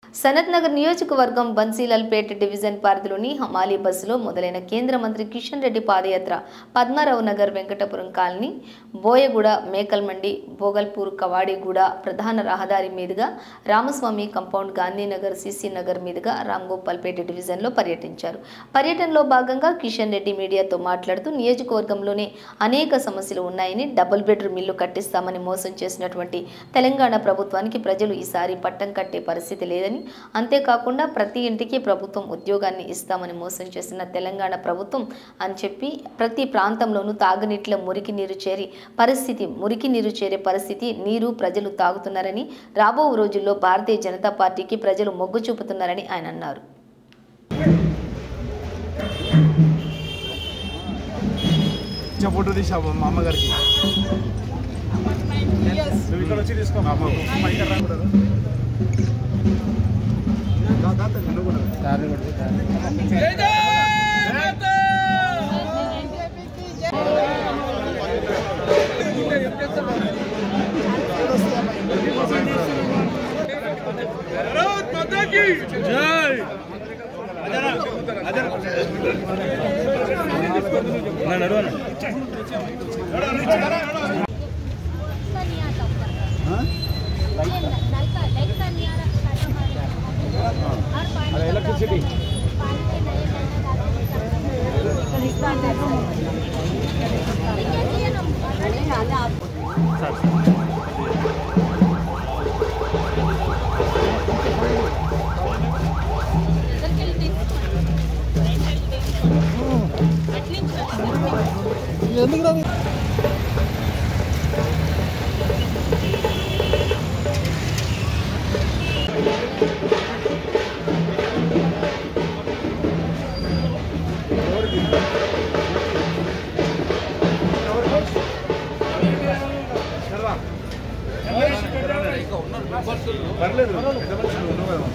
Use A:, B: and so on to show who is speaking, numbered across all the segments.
A: సనత్ నగర్ నియోజకవర్గం బన్సీలాల్పేట్ డివిజన్ పరిధిలోని హమాలీ బస్సులో మొదలైన కేంద్ర మంత్రి కిషన్ రెడ్డి పాదయాత్ర పద్మారావు నగర్ వెంకటపురం కాలనీ బోయగూడ మేకల్మండి భోగల్పూర్ కవాడిగూడ ప్రధాన రహదారి మీదుగా రామస్వామి కంపౌండ్ గాంధీనగర్ సిసి నగర్ మీదుగా రామ్గోపాల్పేట డివిజన్లో పర్యటించారు పర్యటనలో భాగంగా కిషన్ రెడ్డి మీడియాతో మాట్లాడుతూ నియోజకవర్గంలోనే అనేక సమస్యలు ఉన్నాయని డబుల్ బెడ్రూమ్ ఇల్లు కట్టిస్తామని మోసం చేసినటువంటి తెలంగాణ ప్రభుత్వానికి ప్రజలు ఈసారి పట్టం కట్టే పరిస్థితి లేదని అంతేకాకుండా ప్రతి ఇంటికి ప్రభుత్వం ఉద్యోగాన్ని ఇస్తామని మోసం చేసిన తెలంగాణ ప్రభుత్వం అని చెప్పి ప్రతి ప్రాంతంలోనూ తాగునీటిలో మురికి నీరు చేరి పరిస్థితి మురికి నీరు చేరే పరిస్థితి నీరు ప్రజలు తాగుతున్నారని రాబో రోజుల్లో భారతీయ జనతా పార్టీకి ప్రజలు మొగ్గు చూపుతున్నారని ఆయన అన్నారు
B: చిన్న ఫోటో తీసావు మా అమ్మగారికి నువ్వు ఇక్కడ వచ్చి తీసుకో మా అమ్మ ఇక్కడ రాకూడదు దా, దా, తల్లి, నువ్వు కూడా.
C: इलेक्ट्रिसिटी
B: పర్లేదు పెద్ద మనుషులు ఉన్నావు కదా.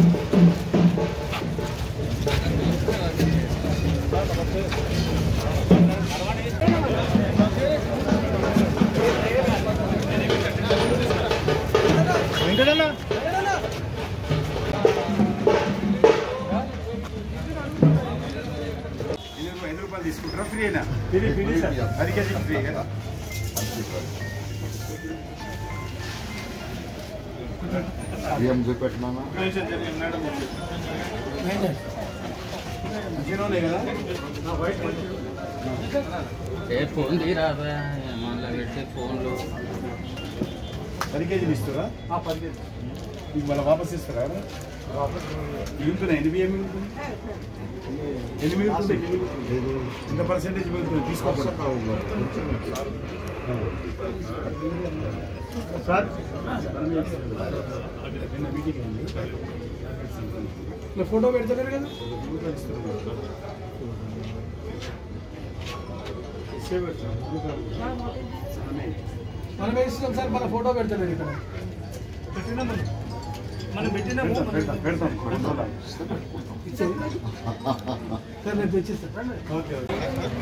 B: వెంకటన్న ఎన్ని ఐదు రూపాయలు తీసుకుంటారా ఫ్రీ అయినా ఫ్రీ ఫ్రీ అది కేజీ ఫ్రీ కదా
D: బియ్యం చూపెట్టినానా
B: మంచిగా ఉన్నాయి కదా
E: ఏ ఫోన్ తీరా మళ్ళీ పెట్టి ఫోన్లు
B: పది కేజీలు ఇస్తారా పది కేజీలు మీకు మళ్ళీ వాపస్ ఇస్తారా మిగులుతున్నాయి ఎన్ని బియ్యం మిగులుతుంది ఎన్ని మిగులుతుంది ఎంత పర్సెంటేజ్ మిగులుతుంది తీసుకోకుండా సార్ నిన్న మీటింగ్ అయింది ఫోటో పెడతారు కదా సేవ్
F: మనం ఇస్తాం సార్ మన ఫోటో పెడతాడు ఇక్కడ
B: మనం పెట్టిన పెడతాం పెడతాం పెడతాం
F: ఇచ్చేది సార్ నేను తెచ్చిస్తాను
B: ఓకే ఓకే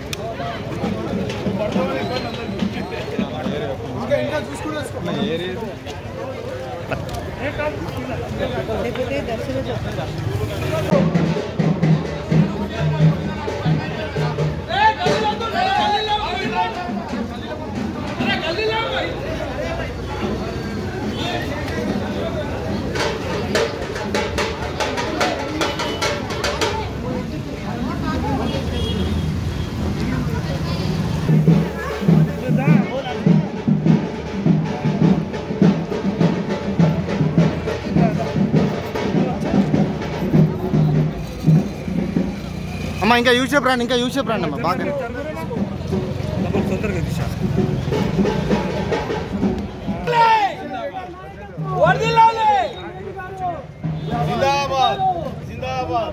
F: ఇంకా ఇంకా చూసుకుంటూ
D: అమ్మా ఇంకా యూసేపు రండి ఇంకా యూసేపు రండి అమ్మా బాగా
B: జిందాబాద్ జిందాబాద్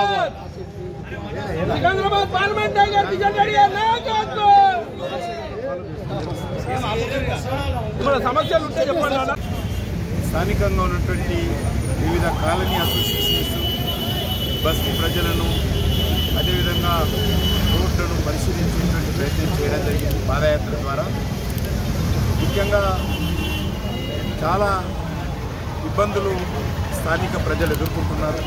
F: సికింద్రాబాద్ పార్లమెంట్ గారు కిషన్ రెడ్డి గారి నాయకత్వం
B: స్థానికంగా ఉన్నటువంటి వివిధ కాలనీ అసోసియేషన్స్ బస్తీ ప్రజలను అదేవిధంగా రోడ్లను పరిశీలించేటువంటి ప్రయత్నం చేయడం జరిగింది పాదయాత్ర ద్వారా ముఖ్యంగా చాలా ఇబ్బందులు స్థానిక ప్రజలు ఎదుర్కొంటున్నారు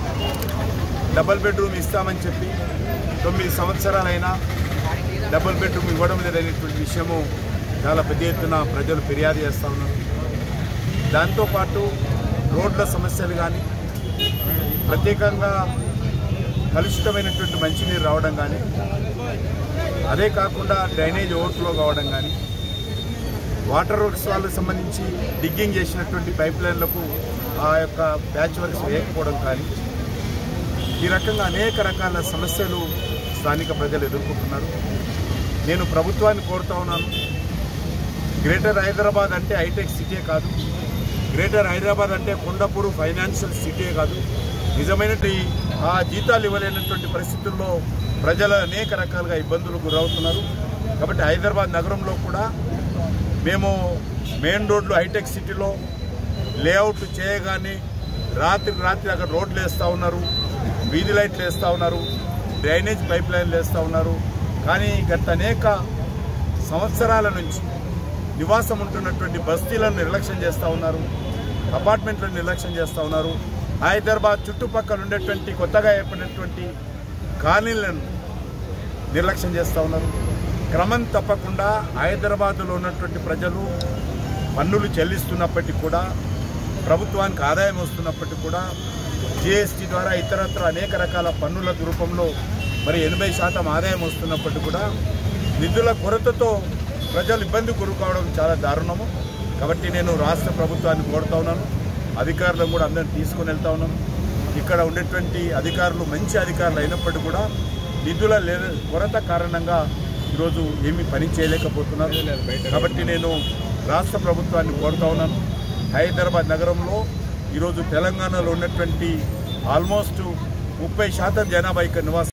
B: డబల్ బెడ్రూమ్ ఇస్తామని చెప్పి తొమ్మిది సంవత్సరాలైనా డబుల్ బెడ్రూమ్ ఇవ్వడం లేదనేటువంటి విషయము చాలా పెద్ద ఎత్తున ప్రజలు ఫిర్యాదు చేస్తూ ఉన్నారు దాంతోపాటు రోడ్ల సమస్యలు కానీ ప్రత్యేకంగా కలుషితమైనటువంటి మంచినీరు రావడం కానీ అదే కాకుండా డ్రైనేజ్ ఓవర్ఫ్లో కావడం కానీ వాటర్ వర్క్స్ వాళ్ళకి సంబంధించి డిగ్గింగ్ చేసినటువంటి పైప్ లైన్లకు ఆ యొక్క ప్యాచ్ వర్క్స్ వేయకపోవడం కానీ ఈ రకంగా అనేక రకాల సమస్యలు స్థానిక ప్రజలు ఎదుర్కొంటున్నారు నేను ప్రభుత్వాన్ని కోరుతా ఉన్నాను గ్రేటర్ హైదరాబాద్ అంటే హైటెక్ సిటీ కాదు గ్రేటర్ హైదరాబాద్ అంటే కొండపూరు ఫైనాన్షియల్ సిటీ కాదు నిజమైనటువంటి ఆ జీతాలు ఇవ్వలేనటువంటి పరిస్థితుల్లో ప్రజలు అనేక రకాలుగా ఇబ్బందులకు గురవుతున్నారు కాబట్టి హైదరాబాద్ నగరంలో కూడా మేము మెయిన్ రోడ్లు హైటెక్ సిటీలో లేఅవుట్ చేయగానే రాత్రి రాత్రి అక్కడ రోడ్లు వేస్తూ ఉన్నారు వీధి లైట్లు వేస్తూ ఉన్నారు డ్రైనేజ్ పైప్ లైన్లు వేస్తూ ఉన్నారు కానీ గత అనేక సంవత్సరాల నుంచి నివాసం ఉంటున్నటువంటి బస్తీలను నిర్లక్ష్యం చేస్తూ ఉన్నారు అపార్ట్మెంట్లను నిర్లక్ష్యం చేస్తూ ఉన్నారు హైదరాబాద్ చుట్టుపక్కల ఉండేటువంటి కొత్తగా ఏర్పడినటువంటి కాలనీలను నిర్లక్ష్యం చేస్తూ ఉన్నారు క్రమం తప్పకుండా హైదరాబాద్లో ఉన్నటువంటి ప్రజలు పన్నులు చెల్లిస్తున్నప్పటికీ కూడా ప్రభుత్వానికి ఆదాయం వస్తున్నప్పటికీ కూడా జిఎస్టీ ద్వారా ఇతరత్ర అనేక రకాల పన్నుల రూపంలో మరి ఎనభై శాతం ఆదాయం వస్తున్నప్పటికీ కూడా నిధుల కొరతతో ప్రజలు ఇబ్బంది గురి కావడం చాలా దారుణము కాబట్టి నేను రాష్ట్ర ప్రభుత్వాన్ని కోరుతా ఉన్నాను అధికారులను కూడా అందరిని తీసుకొని వెళ్తా ఉన్నాను ఇక్కడ ఉండేటువంటి అధికారులు మంచి అధికారులు అయినప్పటికీ కూడా నిధుల లే- కొరత కారణంగా ఈరోజు ఏమీ పని చేయలేకపోతున్నారు కాబట్టి నేను రాష్ట్ర ప్రభుత్వాన్ని కోరుతా ఉన్నాను హైదరాబాద్ నగరంలో ఈరోజు తెలంగాణలో ఉన్నటువంటి ఆల్మోస్ట్ ముప్పై శాతం జనాభా ఇక్కడ నివాసం